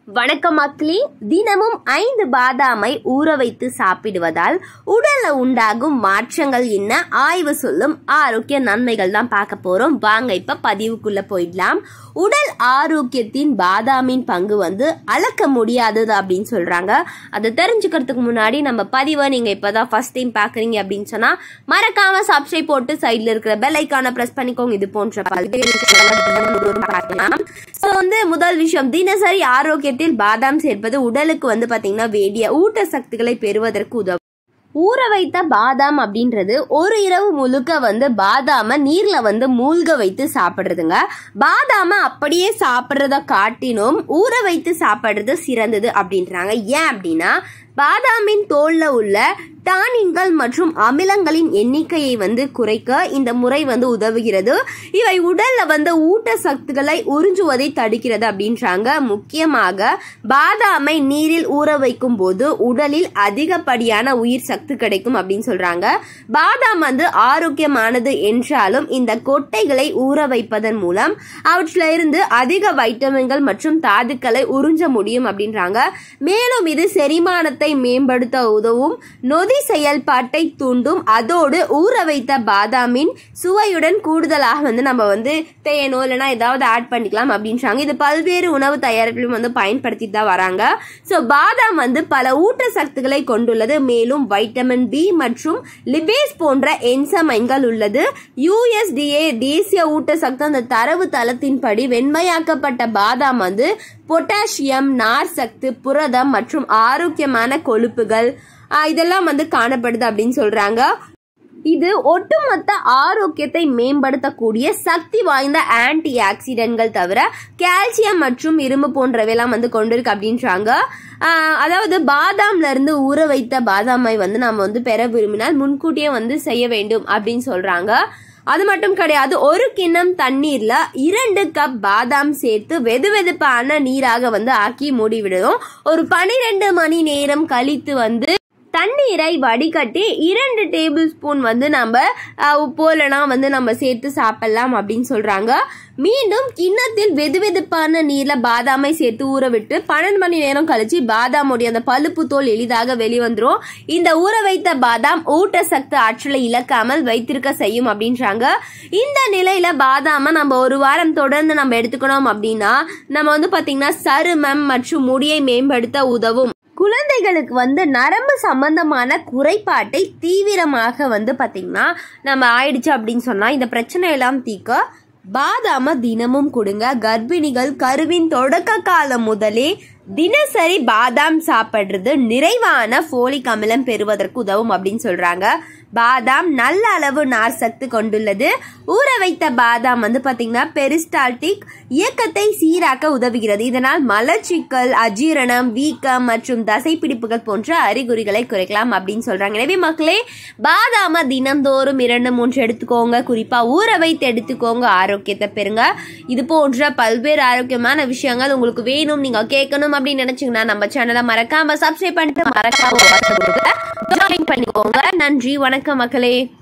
வணக்கம் மக்களே தினமும் ஐந்து பாதாமை ஊற வைத்து சாப்பிடுவதால் உடல்ல உண்டாகும் மாற்றங்கள் என்ன ஆய்வு சொல்லும் ஆரோக்கிய நன்மைகள் தான் பார்க்க போறோம் வாங்க இப்ப பதிவுக்குள்ள போயிடலாம் உடல் ஆரோக்கியத்தின் பாதாமின் பங்கு வந்து அளக்க முடியாதது அப்படின்னு சொல்றாங்க அதை தெரிஞ்சுக்கிறதுக்கு முன்னாடி நம்ம பதிவை நீங்க இப்பதான் ஃபர்ஸ்ட் டைம் பாக்குறீங்க அப்படின்னு சொன்னா மறக்காம சப்ஸ்கிரைப் போட்டு சைட்ல இருக்கிற பெல் ஐக்கான பிரஸ் பண்ணிக்கோங்க இது போன்ற பல்வேறு விஷயங்களை பார்க்கலாம் ஸோ வந்து முதல் விஷயம் தினசரி ஆரோக்கியத்தில் பாதாம் சேர்ப்பது உடலுக்கு வந்து பாத்தீங்கன்னா வேண்டிய ஊட்டச்சத்துக்களை பெறுவதற்கு உதவும் ஊற வைத்த பாதாம் அப்படின்றது ஒரு இரவு முழுக்க வந்து பாதாம நீர்ல வந்து மூழ்க வைத்து சாப்பிடுறதுங்க பாதாம அப்படியே சாப்பிட்றத காட்டினும் ஊற வைத்து சாப்பிடுறது சிறந்தது அப்படின்றாங்க ஏன் அப்படின்னா பாதாமின் தோல்ல உள்ள டானின்கள் மற்றும் அமிலங்களின் எண்ணிக்கையை வந்து குறைக்க இந்த முறை வந்து உதவுகிறது இவை உடல்ல வந்து ஊட்டச்சத்துக்களை உறிஞ்சுவதை தடுக்கிறது அப்படின்றாங்க முக்கியமாக பாதாமை நீரில் ஊற வைக்கும் போது உடலில் அதிகப்படியான உயிர் சக்தி கிடைக்கும் அப்படின்னு சொல்றாங்க பாதாம் வந்து ஆரோக்கியமானது என்றாலும் இந்த கொட்டைகளை ஊற வைப்பதன் மூலம் அவற்றில் இருந்து அதிக வைட்டமின்கள் மற்றும் தாதுக்களை உறிஞ்ச முடியும் அப்படின்றாங்க மேலும் இது செரிமானத்தை மேம்படுத்த உதவும் நொதி செயல்பாட்டை தூண்டும் அதோடு ஊற வைத்த பாதாமின் சுவையுடன் கூடுதலாக வந்து நம்ம வந்து தேனோ இல்லைனா ஏதாவது ஆட் பண்ணிக்கலாம் அப்படின்றாங்க இது பல்வேறு உணவு தயாரிப்பிலும் வந்து பயன்படுத்திட்டு தான் வராங்க ஸோ பாதாம் வந்து பல ஊட்டச்சத்துக்களை கொண்டுள்ளது மேலும் வைட்டமின் பி மற்றும் லிபேஸ் போன்ற என்சமைன்கள் உள்ளது யூஎஸ்டிஏ தேசிய ஊட்டச்சத்து அந்த தரவு தளத்தின்படி வெண்மையாக்கப்பட்ட பாதாம் வந்து பொட்டாசியம் நார் சத்து புரதம் மற்றும் ஆரோக்கியமான கொழுப்புகள் ஆஹ் இதெல்லாம் வந்து காணப்படுது அப்படின்னு சொல்றாங்க இது ஒட்டுமொத்த ஆரோக்கியத்தை மேம்படுத்தக்கூடிய சக்தி வாய்ந்த ஆன்டி ஆக்சிடென்ட்கள் தவிர கால்சியம் மற்றும் இரும்பு போன்றவையெல்லாம் வந்து கொண்டிருக்கு அப்படின்றாங்க ஆஹ் அதாவது பாதாம்ல இருந்து ஊற வைத்த பாதாமை வந்து நம்ம வந்து பெற விரும்பினால் முன்கூட்டியே வந்து செய்ய வேண்டும் அப்படின்னு சொல்றாங்க அது மட்டும் கிடையாது ஒரு கிண்ணம் தண்ணீர்ல இரண்டு கப் பாதாம் சேர்த்து வெது வெதுப்பான நீராக வந்து ஆக்கி மூடிவிடுவோம் ஒரு பனிரெண்டு மணி நேரம் கழித்து வந்து தண்ணீரை வடிகட்டி இரண்டு டேபிள் ஸ்பூன் வந்து நம்ம அஹ், உப்பு இல்லைனா வந்து நம்ம சேர்த்து சாப்பிடலாம் அப்படின்னு சொல்றாங்க மீண்டும் கிண்ணத்தில் வெது வெதுப்பான நீர்ல பாதாமை சேர்த்து ஊற விட்டு பன்னெண்டு மணி நேரம் கழிச்சு பாதாமுடைய அந்த பழுப்பு தோல் எளிதாக வெளிவந்துரும் இந்த ஊற வைத்த பாதாம் ஊட்டச்சத்து ஆற்றலை இழக்காமல் வைத்திருக்க செய்யும் அப்படின்றாங்க இந்த நிலையில பாதாம நம்ம ஒரு வாரம் தொடர்ந்து நம்ம எடுத்துக்கணும் அப்படின்னா நம்ம வந்து பாத்தீங்கன்னா சருமம் மற்றும் முடியை மேம்படுத்த உதவும் குழந்தைகளுக்கு வந்து நரம்பு சம்பந்தமான குறைபாட்டை தீவிரமாக வந்து பாத்தீங்கன்னா நம்ம ஆயிடுச்சு அப்படின்னு சொன்னா இந்த பிரச்சனை எல்லாம் தீர்க்க பாதாம தினமும் கொடுங்க கர்ப்பிணிகள் கருவின் தொடக்க காலம் முதலே தினசரி பாதாம் சாப்பிடுறது நிறைவான ஃபோலிக் அமிலம் பெறுவதற்கு உதவும் அப்படின்னு சொல்றாங்க பாதாம் நல்ல அளவு நார் சத்து கொண்டுள்ளது ஊற வைத்த பாதாம் வந்து பாத்தீங்கன்னா பெரிஸ்டால்டிக் இயக்கத்தை சீராக்க உதவுகிறது இதனால் மலச்சிக்கல் அஜீரணம் வீக்கம் மற்றும் தசைப்பிடிப்புகள் போன்ற அறிகுறிகளை குறைக்கலாம் அப்படின்னு சொல்றாங்க எனவே மக்களே பாதாம தினந்தோறும் இரண்டு மூன்று எடுத்துக்கோங்க குறிப்பா ஊற வைத்து எடுத்துக்கோங்க ஆரோக்கியத்தை பெறுங்க இது போன்ற பல்வேறு ஆரோக்கியமான விஷயங்கள் உங்களுக்கு வேணும் நீங்க கேட்கணும் அப்படின்னு நினைச்சீங்கன்னா நம்ம சேனலை மறக்காம சப்ஸ்கிரைப் பண்ணிட்டு மறக்காம ஜாயின் பண்ணிக்கோங்க நன்றி வணக்கம் மக்களே